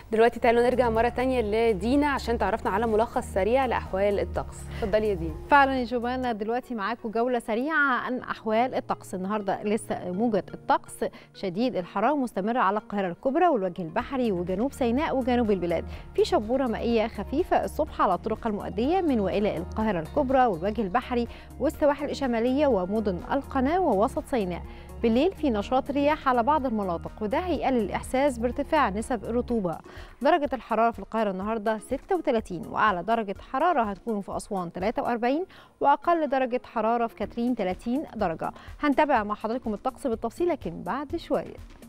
دلوقتي تعالوا نرجع مرة تانية لدينا عشان تعرفنا على ملخص سريع لأحوال الطقس اتفضلي يا دينا فعلا يا جوانا دلوقتي معاكم جولة سريعة عن أحوال الطقس النهاردة لسه موجة الطقس شديد الحرارة مستمرة على القاهرة الكبرى والوجه البحري وجنوب سيناء وجنوب البلاد في شبورة مائية خفيفة الصبح على الطرق المؤدية من وإلى القاهرة الكبرى والوجه البحري والسواحل الشمالية ومدن القناة ووسط سيناء بالليل في نشاط رياح على بعض المناطق وده هيقلل الإحساس بارتفاع نسب الرطوبة درجة الحرارة في القاهرة النهاردة 36 وأعلى درجة حرارة هتكون في أسوان 43 وأقل درجة حرارة في كاترين 30 درجة هنتابع مع حضراتكم الطقس بالتفصيل لكن بعد شوية